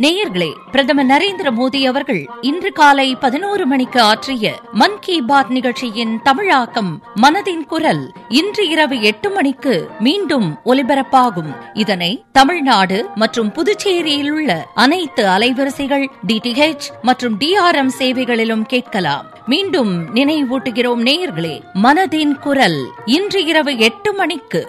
நேயர்களே பிரதமர் நரேந்திர மோடி அவர்கள் இன்று காலை பதினோரு மணிக்கு ஆற்றிய மன் கி பாத் நிகழ்ச்சியின் தமிழாக்கம் மனதின் குரல் இன்று இரவு எட்டு மணிக்கு மீண்டும் ஒலிபரப்பாகும் இதனை தமிழ்நாடு மற்றும் புதுச்சேரியில் உள்ள அனைத்து அலைவரிசைகள் டிடிஹெச் மற்றும் டிஆர்எம் சேவைகளிலும் கேட்கலாம் மீண்டும் நினைவூட்டுகிறோம் நேயர்களே மனதின் குரல் இன்று இரவு எட்டு மணிக்கு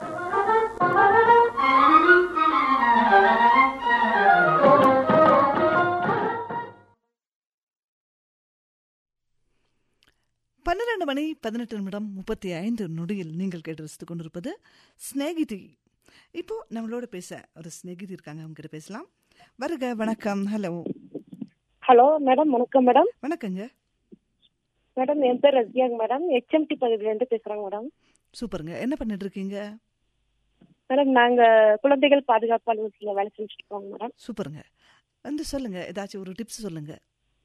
பன்னிரண்டு மணி பதினெட்டு நிமிடம் முப்பத்தி ஐந்து நொடியில் நீங்கள் கேட்டு ரசித்துக் கொண்டிருப்பது ஸ்நேகிதி இப்போ நம்மளோட பேச ஒரு ஸ்நேகிதி இருக்காங்க அவங்க கிட்ட பேசலாம் வருக வணக்கம் ஹலோ ஹலோ மேடம் வணக்கம் மேடம் வணக்கங்க மேடம் என் பேர் ரஷ்யாங்க மேடம் ஹெச்எம்டி பகுதியிலேருந்து பேசுகிறேங்க மேடம் சூப்பருங்க என்ன பண்ணிட்டு இருக்கீங்க மேடம் நாங்க குழந்தைகள் பாதுகாப்பு அலுவலகத்தில் வேலை செஞ்சுட்டு இருக்கோங்க மேடம் சூப்பருங்க வந்து சொல்லுங்க ஏதாச்சும் ஒரு டிப்ஸ் சொல்லுங்க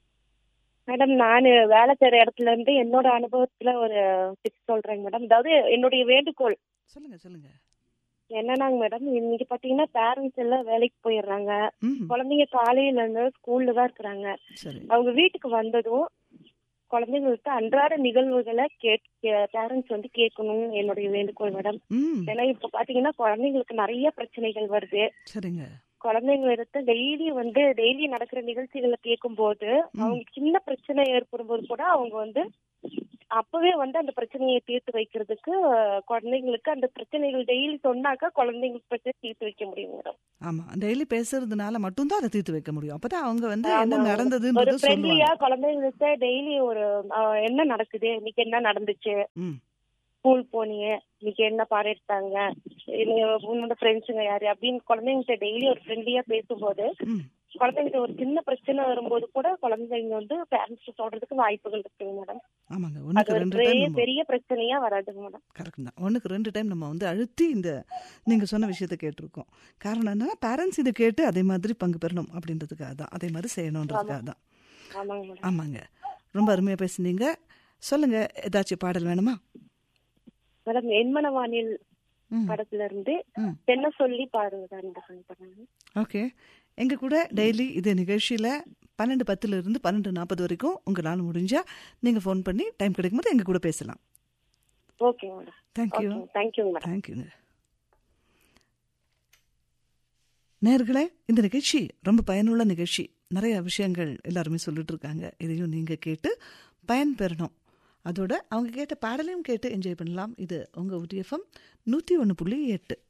மேடம் நான் வேலை செய்கிற இடத்துல இருந்து என்னோட அனுபவத்துல ஒரு டிப்ஸ் சொல்றேங்க மேடம் அதாவது என்னுடைய வேண்டுகோள் சொல்லுங்க சொல்லுங்க என்னன்னாங்க மேடம் இன்னைக்கு பாத்தீங்கன்னா பேரண்ட்ஸ் எல்லாம் வேலைக்கு போயிடுறாங்க ம் குழந்தைங்க காலையில இருந்து ஸ்கூல்ல தான் இருக்கிறாங்க சரி அவங்க வீட்டுக்கு வந்ததும் குழந்தைங்களுக்கு அன்றாட நிகழ்வுகளை கேட் பேரண்ட்ஸ் வந்து கேட்கணும் என்னுடைய வேண்டுகோள் மேடம் ம் ஏன்னா இப்ப பாத்தீங்கன்னா குழந்தைங்களுக்கு நிறைய பிரச்சனைகள் வருது சரிங்க குழந்தைங்க எடுத்து டெய்லி வந்து டெய்லி நடக்கிற நிகழ்ச்சிகளை கேட்கும்போது அவங்க சின்ன பிரச்சனை ஏற்படும் போது கூட அவங்க வந்து அப்பவே வந்து அந்த பிரச்சனையை தீர்த்து வைக்கிறதுக்கு அஹ், குழந்தைங்களுக்கு அந்த பிரச்சனைகள் டெய்லி சொன்னாக்கா குழந்தைங்களுக்கு பிரச்சனை தீர்த்து வைக்க முடியும் மேடம் ஆமா டெய்லி பேசுறதுனால மட்டும்தான் அதை தீர்த்து வைக்க முடியும் அப்பதான் அவங்க வந்து என்ன ஆமா. ஒரு நடந்ததுன்றது ஃப்ரெண்ட்லியா சொல்லுவாங்க குழந்தைங்களுக்கு டெய்லி ஒரு அஹ், என்ன நடக்குது இன்னைக்கு என்ன நடந்துச்சு ம் ஸ்கூல் போனீங்க இன்னைக்கு என்ன பாடம் எடுத்தாங்க இல்ல உன்னோட ஃப்ரெண்ட்ஸுங்க யாரு அப்படின்னு குழந்தைங்கிட்ட டெய்லி ஒரு ஃப்ரெண்ட்லியா பேசும்போது ம் குழந்தைங்கிட்ட ஒரு சின்ன பிரச்சனை வரும்போது கூட குழந்தைங்க வந்து பேரண்ட்ஸ் சொல்றதுக்கு வாய்ப்புகள் இருக்குங்க மேடம் ஆமாங்க அது ஒண்ணுக்கு ஒரு ரெண்டு பெரிய டைம் பெரிய பிரச்சனையா வராதுங்க மேடம் கரெக்ட் தான் ஒன்றுக்கு ரெண்டு டைம் நம்ம வந்து அழுத்தி இந்த நீங்கள் சொன்ன விஷயத்த கேட்டிருக்கோம் காரணம் என்னன்னா பேரண்ட்ஸ் இதை கேட்டு அதே மாதிரி பங்கு பெறணும் அப்படின்றதுக்காக தான் அதே மாதிரி செய்யணுன்றதுக்காக தான் ஆமாங்க மேடம் ஆமாங்க ரொம்ப அருமையாக பேசுனீங்க சொல்லுங்க ஏதாச்சும் பாடல் வேணுமா மேடம் என்மனவானில் ம் படத்துல இருந்து ம் என்ன சொல்லி பாருங்க இந்த song பண்ணாங்க ஓகே எங்கள் கூட டெய்லி இதே நிகழ்ச்சியில் பன்னெண்டு பத்துல இருந்து பன்னெண்டு நாற்பது வரைக்கும் உங்களால் முடிஞ்சா நீங்கள் ஃபோன் பண்ணி டைம் கிடைக்கும்போது எங்கள் கூட பேசலாம் ஓகே மேடம் தேங்க்யூ ஓகே தேங்க்யூங்க மேடம் தேங்க்யூங்க நேர்களே இந்த நிகழ்ச்சி ரொம்ப பயனுள்ள நிகழ்ச்சி நிறைய விஷயங்கள் எல்லாருமே சொல்லிட்டு இருக்காங்க இதையும் நீங்கள் கேட்டு பயன் பெறணும் அதோட அவங்க கேட்ட பாடலையும் கேட்டு என்ஜாய் பண்ணலாம் இது உங்கள் உடிஎஃப்எம் நூற்றி ஒன்று புள்ளி எட்டு